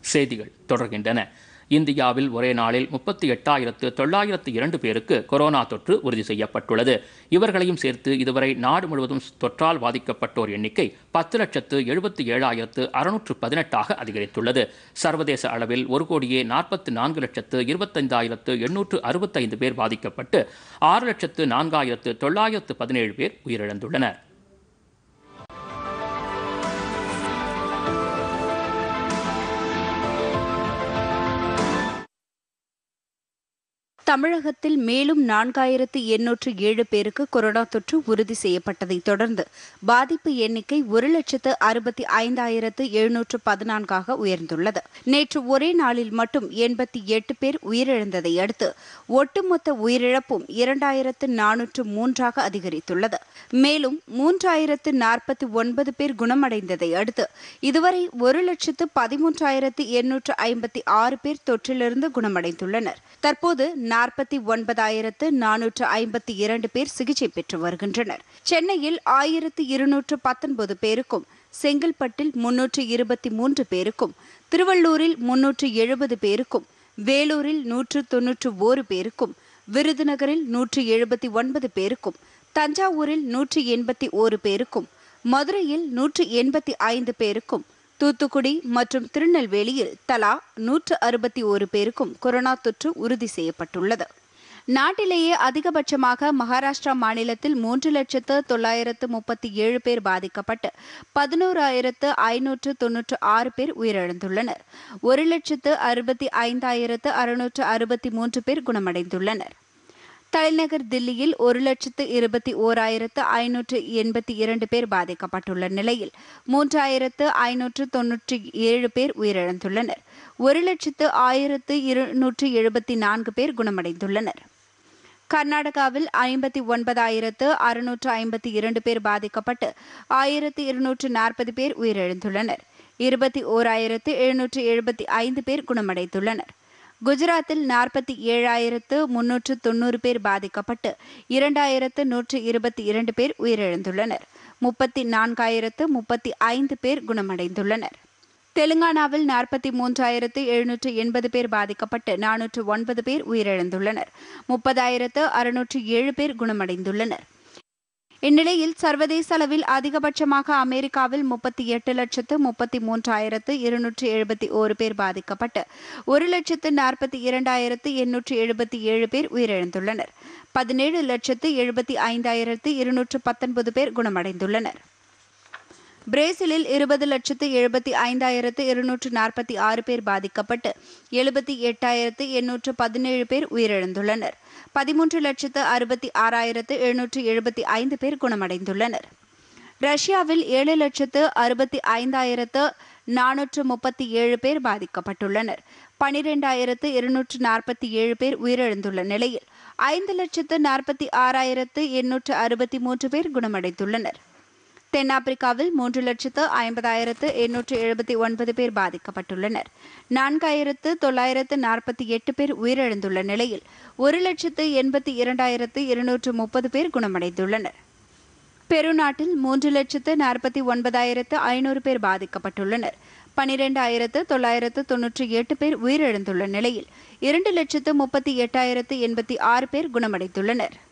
செய்திகள் தொடர்கின்றன இந்தியாவில் ஒரே நாளில் முப்பத்தி எட்டாயிரத்து தொள்ளாயிரத்து இரண்டு பேருக்கு கொரோனா தொற்று உறுதி செய்யப்பட்டுள்ளது இவர்களையும் சேர்த்து இதுவரை நாடு முழுவதும் தொற்றால் பாதிக்கப்பட்டோர் எண்ணிக்கை பத்து லட்சத்து எழுபத்தி ஏழாயிரத்து அறுநூற்று பதினெட்டாக அதிகரித்துள்ளது சர்வதேச அளவில் ஒரு கோடியே நாற்பத்தி நான்கு லட்சத்து இருபத்தைந்தாயிரத்து எண்ணூற்று அறுபத்தைந்து பேர் பாதிக்கப்பட்டு ஆறு லட்சத்து நான்காயிரத்து தொள்ளாயிரத்து பதினேழு பேர் உயிரிழந்துள்ளனர் தமிழகத்தில் மேலும் நான்காயிரத்து எண்ணூற்று ஏழு பேருக்கு கொரோனா தொற்று உறுதி செய்யப்பட்டதைத் தொடர்ந்து பாதிப்பு எண்ணிக்கை ஒரு லட்சத்து அறுபத்தி ஐந்தாயிரத்து எழுநூற்று பதினான்காக உயர்ந்துள்ளது நேற்று ஒரே நாளில் மட்டும் எண்பத்தி எட்டு பேர் உயிரிழந்ததை அடுத்து ஒட்டுமொத்த உயிரிழப்பும் இரண்டாயிரத்து நானூற்று மூன்றாக அதிகரித்துள்ளது மேலும் மூன்றாயிரத்து நாற்பத்தி ஒன்பது பேர் குணமடைந்ததை அடுத்து இதுவரை ஒரு லட்சத்து பதிமூன்றாயிரத்து எண்ணூற்று ஐம்பத்தி ஆறு பேர் தொற்றிலிருந்து குணமடைந்துள்ளனர் தற்போது நாற்பத்தி ஒன்பதாயிரத்து நானூற்று ஐம்பத்தி இரண்டு பேர் சிகிச்சை பெற்று வருகின்றனர் சென்னையில் ஆயிரத்து இருநூற்று பத்தொன்பது பேருக்கும் செங்கல்பட்டில் முன்னூற்று இருபத்தி மூன்று பேருக்கும் திருவள்ளூரில் முன்னூற்று எழுபது பேருக்கும் வேலூரில் நூற்று தொன்னூற்று ஓரு பேருக்கும் விருதுநகரில் நூற்று எழுபத்தி ஒன்பது பேருக்கும் தஞ்சாவூரில் நூற்று எண்பத்தி ஓரு பேருக்கும் மதுரையில் நூற்று எண்பத்தி ஐந்து பேருக்கும் தூத்துக்குடி மற்றும் திருநெல்வேலியில் தலா நூற்று அறுபத்தி ஒரு பேருக்கும் கொரோனா தொற்று உறுதி செய்யப்பட்டுள்ளது நாட்டிலேயே அதிகபட்சமாக மகாராஷ்டிரா மாநிலத்தில் மூன்று லட்சத்து தொள்ளாயிரத்து முப்பத்தி ஏழு பேர் பாதிக்கப்பட்டு பதினோராயிரத்து ஐநூற்று தொன்னூற்று ஆறு பேர் உயிரிழந்துள்ளனர் ஒரு லட்சத்து அறுபத்தி ஐந்தாயிரத்து அறுநூற்று அறுபத்தி மூன்று பேர் குணமடைந்துள்ளனர் தலைநகர் தில்லியில் ஒரு லட்சத்து இருபத்தி ஓராயிரத்து ஐநூற்று எண்பத்தி இரண்டு பேர் பாதிக்கப்பட்டுள்ள நிலையில் மூன்றாயிரத்து ஐநூற்று தொன்னூற்றி ஏழு பேர் உயிரிழந்துள்ளனர் ஒரு லட்சத்து ஆயிரத்து இருநூற்று எழுபத்தி நான்கு பேர் குணமடைந்துள்ளனர் கர்நாடகாவில் ஐம்பத்தி ஒன்பதாயிரத்து அறுநூற்று ஐம்பத்தி இரண்டு பேர் பாதிக்கப்பட்டு ஆயிரத்து இருநூற்று நாற்பது பேர் உயிரிழந்துள்ளனர் இருபத்தி ஓராயிரத்து எழுநூற்று எழுபத்தி ஐந்து பேர் குணமடைந்துள்ளனர் குஜராத்தில் நாற்பத்தி ஏழாயிரத்து முன்னூற்று தொண்ணூறு பேர் பாதிக்கப்பட்டு இரண்டாயிரத்து நூற்று இருபத்தி இரண்டு பேர் உயிரிழந்துள்ளனர் முப்பத்தி நான்காயிரத்து முப்பத்தி ஐந்து பேர் குணமடைந்துள்ளனர் தெலுங்கானாவில் நாற்பத்தி மூன்றாயிரத்து எழுநூற்று எண்பது பேர் பாதிக்கப்பட்டு நானூற்று ஒன்பது பேர் உயிரிழந்துள்ளனர் முப்பதாயிரத்து அறுநூற்று ஏழு பேர் குணமடைந்துள்ளனர் இந்நிலையில் சர்வதேச அளவில் அதிகபட்சமாக அமெரிக்காவில் முப்பத்தி எட்டு லட்சத்து முப்பத்தி மூன்றாயிரத்து இருநூற்று எழுபத்தி ஓரு பேர் பாதிக்கப்பட்டு ஒரு லட்சத்து நாற்பத்தி இரண்டாயிரத்து எண்ணூற்று எழுபத்தி ஏழு பேர் உயிரிழந்துள்ளனர் பதினேழு லட்சத்து எழுபத்தி ஐந்தாயிரத்து இருநூற்று பத்தொன்பது பேர் குணமடைந்துள்ளனர் பிரேசிலில் இருபது லட்சத்து எழுபத்தி ஐந்தாயிரத்து இருநூற்று நாற்பத்தி ஆறு பேர் பாதிக்கப்பட்டு எழுபத்தி எட்டாயிரத்து எண்ணூற்று பதினேழு பேர் உயிரிழந்துள்ளனர் பதிமூன்று லட்சத்து அறுபத்தி ஆறாயிரத்து எழுநூற்று எழுபத்தி ஐந்து பேர் குணமடைந்துள்ளனர் ரஷ்யாவில் ஏழு லட்சத்து அறுபத்தி ஐந்தாயிரத்து நானூற்று முப்பத்தி ஏழு பேர் பாதிக்கப்பட்டுள்ளனர் பனிரெண்டாயிரத்து இருநூற்று நாற்பத்தி ஏழு பேர் உயிரிழந்துள்ள நிலையில் ஐந்து லட்சத்து நாற்பத்தி ஆறாயிரத்து எண்ணூற்று அறுபத்தி மூன்று பேர் குணமடைந்துள்ளனர் தென்னாப்பிரிக்காவில் மூன்று லட்சத்து ஐம்பதாயிரத்து எண்ணூற்று எழுபத்தி ஒன்பது பேர் பாதிக்கப்பட்டுள்ளனர் நான்காயிரத்து தொள்ளாயிரத்து நாற்பத்தி எட்டு பேர் உயிரிழந்துள்ள நிலையில் ஒரு லட்சத்து எண்பத்தி இரண்டாயிரத்து இருநூற்று முப்பது பேர் குணமடைந்துள்ளனர் பெரு நாட்டில் மூன்று லட்சத்து நாற்பத்தி ஒன்பதாயிரத்து ஐநூறு பேர் பாதிக்கப்பட்டுள்ளனர் பனிரெண்டாயிரத்து தொள்ளாயிரத்து தொன்னூற்றி எட்டு பேர் உயிரிழந்துள்ள நிலையில் இரண்டு லட்சத்து முப்பத்தி எட்டாயிரத்து எண்பத்தி ஆறு பேர் குணமடைந்துள்ளனர்